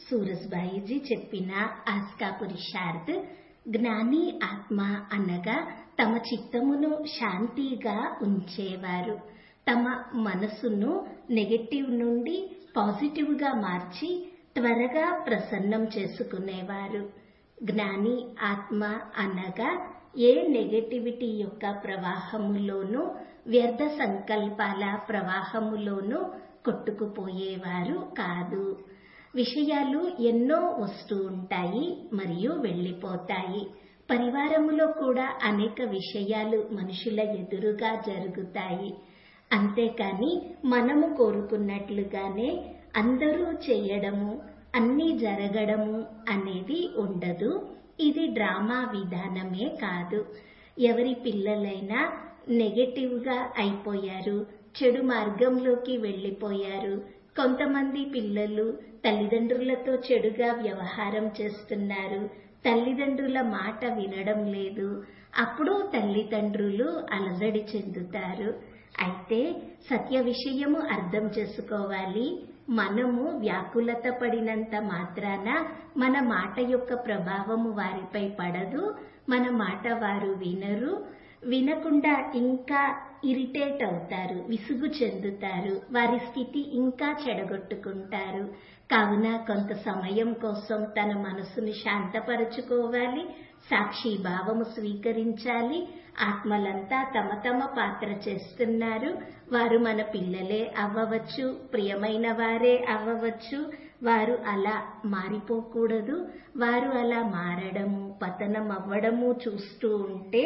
సూరజ్బాయిజీ చెప్పిన ఆస్కా పురుషార్థ్ జ్ఞాని ఆత్మ అనగా తమ చిత్తమును శాంతిగా ఉంచేవారు తమ మనసును నెగటివ్ నుండి పాజిటివ్ గా మార్చి త్వరగా ప్రసన్నం చేసుకునేవారు జ్ఞాని ఆత్మ అనగా ఏ నెగటివిటీ యొక్క ప్రవాహములోనూ వ్యర్థ సంకల్పాల ప్రవాహములోనూ కొట్టుకుపోయేవారు కాదు విషయాలు ఎన్నో వస్తూ ఉంటాయి మరియు వెళ్ళిపోతాయి పరివారములో కూడా అనేక విషయాలు మనుషుల ఎదురుగా జరుగుతాయి అంతేకాని మనము కోరుకున్నట్లుగానే అందరూ చేయడము అన్నీ జరగడము అనేది ఉండదు ఇది డ్రామా విధానమే కాదు ఎవరి పిల్లలైనా నెగటివ్ గా అయిపోయారు చెడు మార్గంలోకి వెళ్లిపోయారు కొంతమంది పిల్లలు తల్లిదండ్రులతో చెడుగా వ్యవహారం చేస్తున్నారు తల్లిదండ్రుల మాట వినడం లేదు అప్పుడు తల్లిదండ్రులు అలజడి చెందుతారు అయితే సత్య విషయము అర్థం చేసుకోవాలి మనము వ్యాకులత పడినంత మాత్రాన మన మాట యొక్క ప్రభావము వారిపై పడదు మన మాట వారు వినరు వినకుండా ఇంకా ఇరిటేట్ అవుతారు విసుగు చెందుతారు వారి స్థితి ఇంకా చెడగొట్టుకుంటారు కావున కొంత సమయం కోసం తన మనసుని శాంతపరచుకోవాలి సాక్షి భావము స్వీకరించాలి ఆత్మలంతా తమ తమ పాత్ర చేస్తున్నారు వారు మన పిల్లలే అవ్వవచ్చు ప్రియమైన వారే అవ్వవచ్చు వారు అలా మారిపోకూడదు వారు అలా మారడము పతనం అవ్వడము చూస్తూ ఉంటే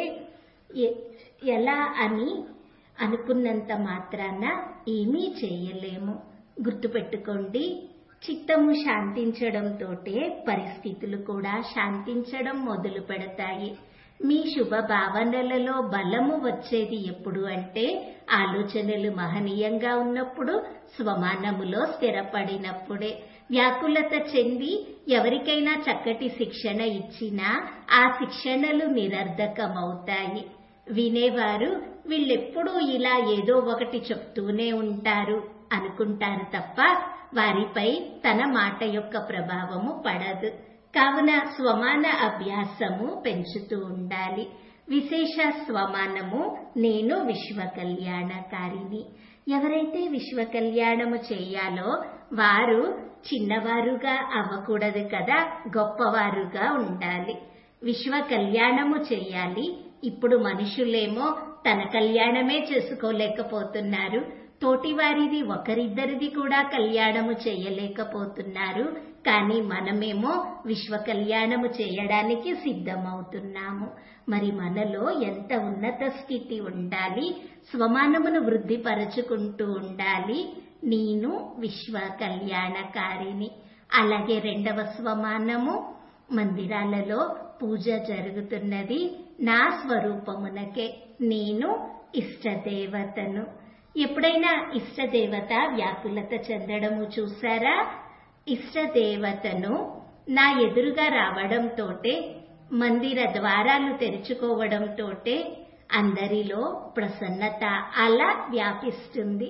ఎలా అని అనుకున్నంత మాత్రాన ఏమీ చేయలేము గుర్తుపెట్టుకోండి చిత్తము శాంతించడంతోటే పరిస్థితులు కూడా శాంతించడం మొదలు పెడతాయి మీ శుభ భావనలలో బలము వచ్చేది ఎప్పుడు అంటే ఆలోచనలు మహనీయంగా ఉన్నప్పుడు స్వమానములో స్థిరపడినప్పుడే వ్యాకులత చెంది ఎవరికైనా చక్కటి శిక్షణ ఇచ్చినా ఆ శిక్షణలు నిరర్ధకమవుతాయి వినేవారు వీళ్ళెప్పుడూ ఇలా ఏదో ఒకటి చెప్తూనే ఉంటారు అనుకుంటారు తప్ప వారిపై తన మాట యొక్క ప్రభావము పడదు కావున స్వమాన అభ్యాసము పెంచుతూ ఉండాలి విశేష స్వమానము నేను విశ్వ కళ్యాణకారిని ఎవరైతే విశ్వ కళ్యాణము చేయాలో వారు చిన్నవారుగా అవ్వకూడదు కదా గొప్పవారుగా ఉండాలి విశ్వ కళ్యాణము చేయాలి ఇప్పుడు మనుషులేమో తన కళ్యాణమే చేసుకోలేకపోతున్నారు తోటివారిది ఒకరిద్దరిది కూడా కళ్యాణము చేయలేకపోతున్నారు కానీ మనమేమో విశ్వ కళ్యాణము చేయడానికి సిద్ధమవుతున్నాము మరి మనలో ఎంత ఉన్నత స్థితి ఉండాలి స్వమానమును వృద్ధిపరచుకుంటూ ఉండాలి నేను విశ్వ కళ్యాణకారిని అలాగే రెండవ స్వమానము మందిరాలలో పూజ జరుగుతున్నది నా స్వరూపమునకే నేను ఇష్టదేవతను ఎప్పుడైనా ఇష్టదేవత వ్యాకులత చెందడము చూసారా ఇష్టదేవతను నా ఎదురుగా రావడంతోటే మందిర ద్వారాలు తెరుచుకోవడంతోటే అందరిలో ప్రసన్నత అలా వ్యాపిస్తుంది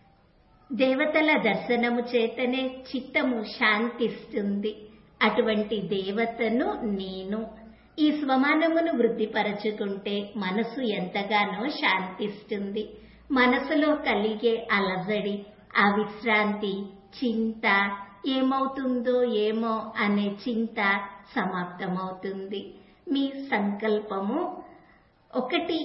దేవతల దర్శనము చేతనే చిత్తము శాంతిస్తుంది అటువంటి దేవతను నేను ఈ స్వమానమును వృద్ధిపరచుకుంటే మనసు ఎంతగానో శాంతిస్తుంది మనసులో కలిగే అలజడి అవిశ్రాంతి చింత ఏమవుతుందో ఏమో అనే చింత సమాప్తమవుతుంది మీ సంకల్పము ఒకటి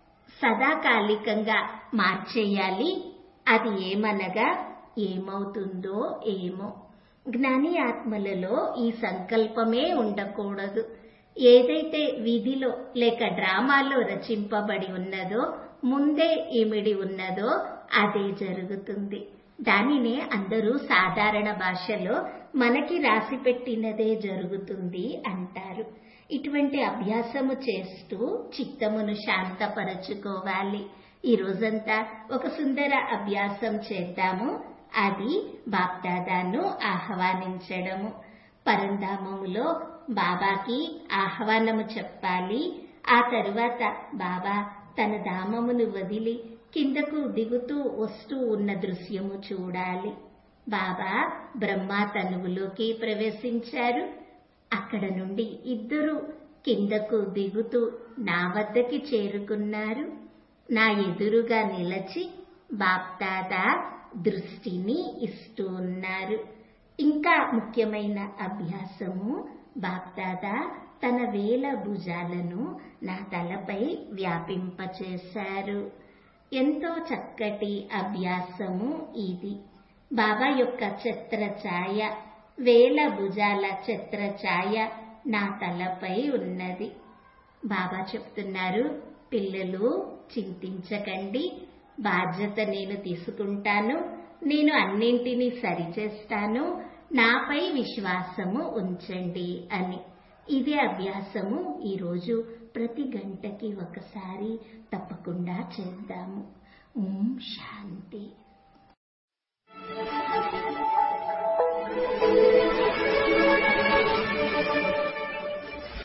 సదాకాలికంగా మార్చేయాలి అది ఏమనగా ఏమవుతుందో ఏమో జ్ఞాని ఆత్మలలో ఈ సంకల్పమే ఉండకూడదు ఏదైతే విధిలో లేక డ్రామాలో రచింపబడి ఉన్నదో ముందే ఇమిడి ఉన్నదో అదే జరుగుతుంది దానినే అందరూ సాధారణ భాషలో మనకి రాసి పెట్టినదే జరుగుతుంది అంటారు ఇటువంటి అభ్యాసము చేస్తూ చిత్తమును శాంతపరచుకోవాలి ఈ రోజంతా ఒక సుందర అభ్యాసం చేద్దాము అది బాప్దాదాను ఆహ్వానించడము పరంధామములో బాబాకి ఆహ్వానము చెప్పాలి ఆ తరువాత బాబా తన ధామమును వదిలి కిందకు దిగుతూ వస్తూ ఉన్న దృశ్యము చూడాలి బాబా బ్రహ్మా తనువులోకి ప్రవేశించారు అక్కడ నుండి ఇద్దరు కిందకు దిగుతూ నా వద్దకి చేరుకున్నారు నా ఎదురుగా నిలచి బాప్దాదా దృష్టిని ఇస్తూ ఉన్నారు ఇంకా ముఖ్యమైన అభ్యాసము బాప్దాదా తన వేల భుజాలను నా తలపై వ్యాపింపచేశారు ఎంతో చక్కటి అభ్యాసము ఇది బాబా యొక్క ఛత్ర ఛాయ వేల భుజాల ఛత్ర ఛాయ నా తలపై ఉన్నది బాబా చెప్తున్నారు పిల్లలు చింతించకండి బాధ్యత నేను తీసుకుంటాను నేను అన్నింటినీ సరిచేస్తాను నాపై విశ్వాసము ఉంచండి అని ఇదే అభ్యాసము ఈరోజు ప్రతి గంటకి ఒకసారి తప్పకుండా చేద్దాము ఓం శాంతి